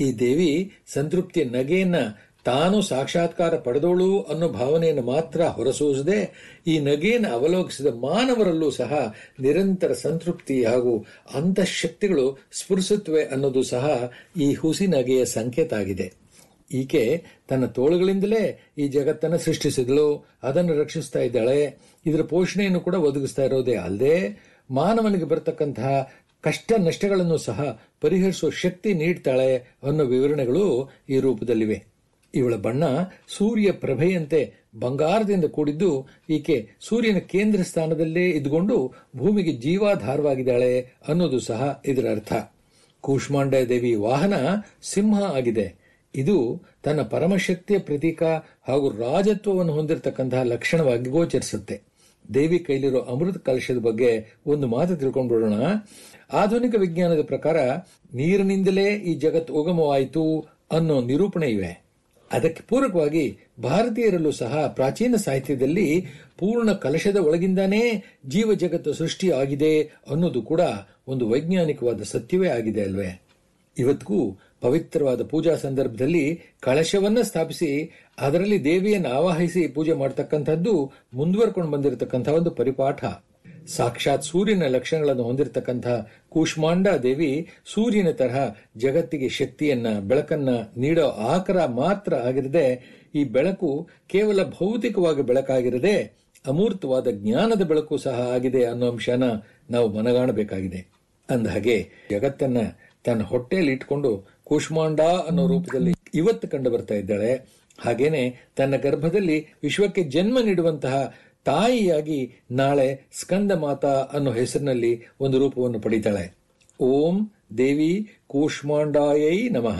ಈ ದೇವಿ ಸಂತೃಪ್ತಿಯ ನಗೆಯನ್ನ ತಾನು ಸಾಕ್ಷಾತ್ಕಾರ ಪಡೆದೋಳು ಅನ್ನೋ ಭಾವನೆಯನ್ನು ಮಾತ್ರ ಹೊರಸೂಸದೆ ಈ ನಗೆಯನ್ನು ಅವಲೋಕಿಸಿದ ಮಾನವರಲ್ಲೂ ಸಹ ನಿರಂತರ ಸಂತೃಪ್ತಿ ಹಾಗೂ ಅಂತಃಶಕ್ತಿಗಳು ಸ್ಫುರಿಸುತ್ತವೆ ಅನ್ನೋದು ಸಹ ಈ ಹುಸಿ ನಗೆಯ ಸಂಕೇತ ಆಗಿದೆ ಈಕೆ ತನ್ನ ತೋಳುಗಳಿಂದಲೇ ಈ ಜಗತ್ತನ್ನು ಸೃಷ್ಟಿಸಿದಳು ಅದನ್ನು ರಕ್ಷಿಸ್ತಾ ಇದ್ದಾಳೆ ಇದರ ಪೋಷಣೆಯನ್ನು ಕೂಡ ಒದಗಿಸ್ತಾ ಇರೋದೇ ಅಲ್ಲದೆ ಮಾನವನಿಗೆ ಬರತಕ್ಕಂತಹ ಕಷ್ಟ ನಷ್ಟಗಳನ್ನು ಸಹ ಪರಿಹರಿಸುವ ಶಕ್ತಿ ನೀಡ್ತಾಳೆ ಅನ್ನೋ ವಿವರಣೆಗಳು ಈ ರೂಪದಲ್ಲಿವೆ ಇವಳ ಬಣ್ಣ ಸೂರ್ಯ ಪ್ರಭೆಯಂತೆ ಬಂಗಾರದಿಂದ ಕೂಡಿದ್ದು ಈಕೆ ಸೂರ್ಯನ ಕೇಂದ್ರ ಸ್ಥಾನದಲ್ಲೇ ಇದ್ದುಕೊಂಡು ಭೂಮಿಗೆ ಜೀವಾಧಾರವಾಗಿದ್ದಾಳೆ ಅನ್ನೋದು ಸಹ ಇದರ ಅರ್ಥ ಕೂಷ್ಮಾಂಡ ದೇವಿ ವಾಹನ ಸಿಂಹ ಆಗಿದೆ ಇದು ತನ್ನ ಪರಮಶಕ್ತಿಯ ಪ್ರತೀಕ ಹಾಗೂ ರಾಜತ್ವವನ್ನು ಹೊಂದಿರತಕ್ಕಂತಹ ಲಕ್ಷಣವಾಗಿ ಗೋಚರಿಸುತ್ತೆ ದೇವಿ ಕೈಲಿರೋ ಅಮೃತ ಕಲಶದ ಬಗ್ಗೆ ಒಂದು ಮಾತು ತಿಳ್ಕೊಂಡ್ಬಿಡೋಣ ಆಧುನಿಕ ವಿಜ್ಞಾನದ ಪ್ರಕಾರ ನೀರಿನಿಂದಲೇ ಈ ಜಗತ್ತು ಉಗಮವಾಯಿತು ಅನ್ನೋ ನಿರೂಪಣೆ ಇವೆ ಅದಕ್ಕೆ ಪೂರಕವಾಗಿ ಭಾರತೀಯರಲ್ಲೂ ಸಹ ಪ್ರಾಚೀನ ಸಾಹಿತ್ಯದಲ್ಲಿ ಪೂರ್ಣ ಕಲಶದ ಒಳಗಿಂದಾನೇ ಜೀವ ಜಗತ್ತು ಸೃಷ್ಟಿ ಆಗಿದೆ ಅನ್ನೋದು ಕೂಡ ಒಂದು ವೈಜ್ಞಾನಿಕವಾದ ಸತ್ಯವೇ ಆಗಿದೆ ಅಲ್ವೇ ಇವತ್ತಿಗೂ ಪವಿತ್ರವಾದ ಪೂಜಾ ಸಂದರ್ಭದಲ್ಲಿ ಕಳಶವನ್ನ ಸ್ಥಾಪಿಸಿ ಅದರಲ್ಲಿ ದೇವಿಯನ್ನು ಆವಾಹಿಸಿ ಪೂಜೆ ಮಾಡತಕ್ಕಂಥದ್ದು ಮುಂದುವರ್ಕೊಂಡು ಬಂದಿರತಕ್ಕಂತಹ ಒಂದು ಪರಿಪಾಠ ಸಾಕ್ಷಾತ್ ಸೂರ್ಯನ ಲಕ್ಷಣಗಳನ್ನು ಹೊಂದಿರತಕ್ಕಂತಹ ಕೂಷ್ಮಾಂಡ ದೇವಿ ಸೂರ್ಯನ ತರಹ ಜಗತ್ತಿಗೆ ಶಕ್ತಿಯನ್ನ ಬೆಳಕನ್ನ ನೀಡೋ ಆಕರ ಮಾತ್ರ ಆಗಿರದೆ ಈ ಬೆಳಕು ಕೇವಲ ಭೌತಿಕವಾಗಿ ಬೆಳಕಾಗಿರದೆ ಅಮೂರ್ತವಾದ ಜ್ಞಾನದ ಬೆಳಕು ಸಹ ಆಗಿದೆ ಅನ್ನೋ ಅಂಶನ ನಾವು ಮನಗಾಣಬೇಕಾಗಿದೆ ಅಂದಹಾಗೆ ಜಗತ್ತನ್ನ ತನ್ನ ಹೊಟ್ಟೆಯಲ್ಲಿ ಇಟ್ಕೊಂಡು ಕೂಷ್ಮಾಂಡ ಅನ್ನೋ ರೂಪದಲ್ಲಿ ಇವತ್ತು ಕಂಡು ಬರ್ತಾ ಇದ್ದಾಳೆ ಹಾಗೇನೆ ತನ್ನ ಗರ್ಭದಲ್ಲಿ ವಿಶ್ವಕ್ಕೆ ಜನ್ಮ ನೀಡುವಂತಹ ತಾಯಿಯಾಗಿ ನಾಳೆ ಸ್ಕಂದ ಮಾತಾ ಅನ್ನೋ ಹೆಸರಿನಲ್ಲಿ ಒಂದು ರೂಪವನ್ನು ಪಡಿತಾಳೆ ಓಂ ದೇವಿ ಕೂಷ್ಮಾಂಡಾಯೈ ನಮಃ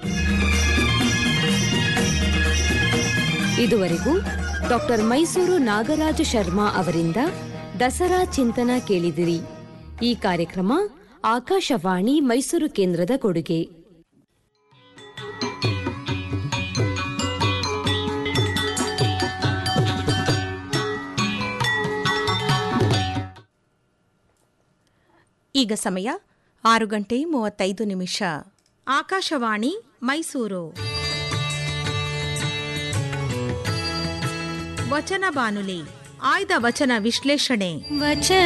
ಇದುವರೆಗೂ ಡಾಕ್ಟರ್ ಮೈಸೂರು ನಾಗರಾಜ ಶರ್ಮಾ ಅವರಿಂದ ದಸರಾ ಚಿಂತನ ಕೇಳಿದಿರಿ ಈ ಕಾರ್ಯಕ್ರಮ ಆಕಾಶವಾಣಿ ಮೈಸೂರು ಕೇಂದ್ರದ ಕೊಡುಗೆ ಈಗ ಸಮಯ ಆರು ಗಂಟೆ ಮೂವತ್ತೈದು ನಿಮಿಷ ಆಕಾಶವಾಣಿ ಮೈಸೂರು ವಚನ ಬಾನುಲಿ ಆಯ್ದ ವಚನ ವಿಶ್ಲೇಷಣೆ ವಚನ